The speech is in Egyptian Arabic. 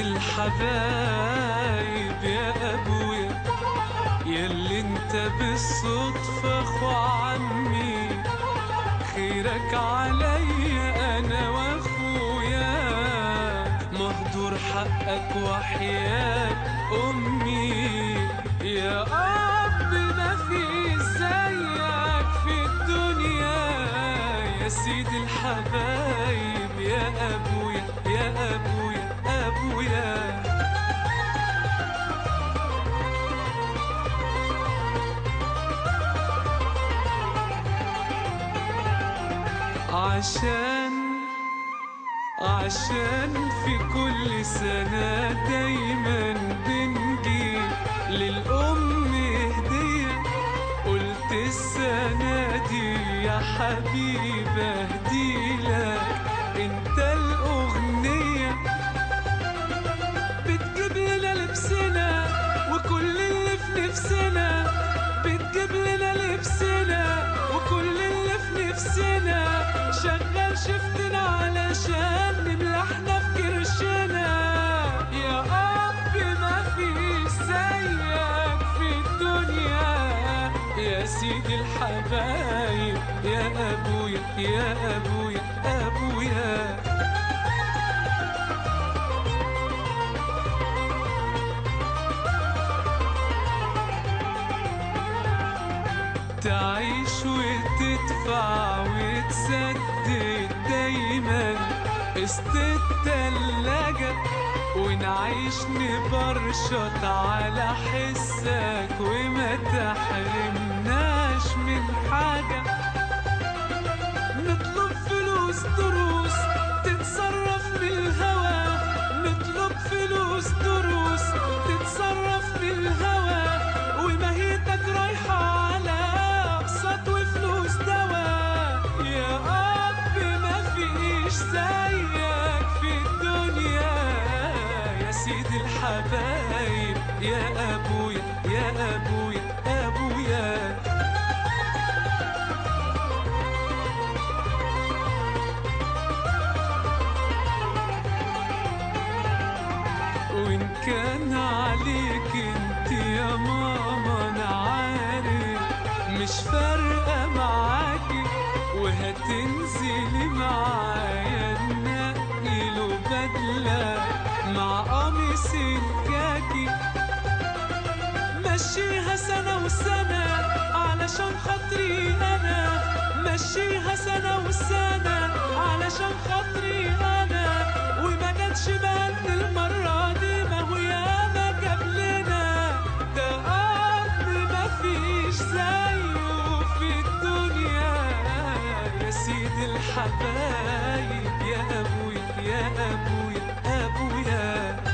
الحبايب يا ابويا ياللي انت بالصدفة اخو عمي خيرك عليا انا واخويا مهدور حقك وحياة امي يا اب ما في زيك في الدنيا يا سيدي الحبايب يا ابويا يا ابويا ابويا عشان عشان في كل سنة دايما بنجيب للأم هدية قلت السنة دي يا حبيبي اهديلك انت الأغنية بتجيب لنا لبسنا وكل اللي في نفسنا بتجيب لنا لبسنا وكل اللي في نفسنا شغال شفتنا علشان نملحنا في كرشنا يا أب ما فيش زيك في الدنيا يا سيدي الحبايب يا أبويا يا أبويا أبويا تعيش وتدفع وتسدد دايما قسط التلاجة ونعيش نبرشط على حسك وما تحرمناش من حاجة نطلب فلوس دروس تتصرف بالهوى نطلب فلوس دروس تتصرف بالهوى ومهيتك رايحة على أقساط وفلوس دواء يا أب ما فيش زيك في الدنيا يا سيدي الحبايب يا أبويا يا أبويا أبويا وإن كان عليك انت يا ماما أنا عارف مش فارقة معاكي وهتنزلي معايا ننقي له بدلة مع قميص الكاكي مشيها سنة وسنة علشان خاطري أنا مشيها سنة وسنة علشان خاطري أنا وما جاتش بند المرة دي ما هو ياما جاب لنا ده أب ما فيش زيه في الدنيا يا سيدي الحبايب يا أبويا يا أبويا أبويا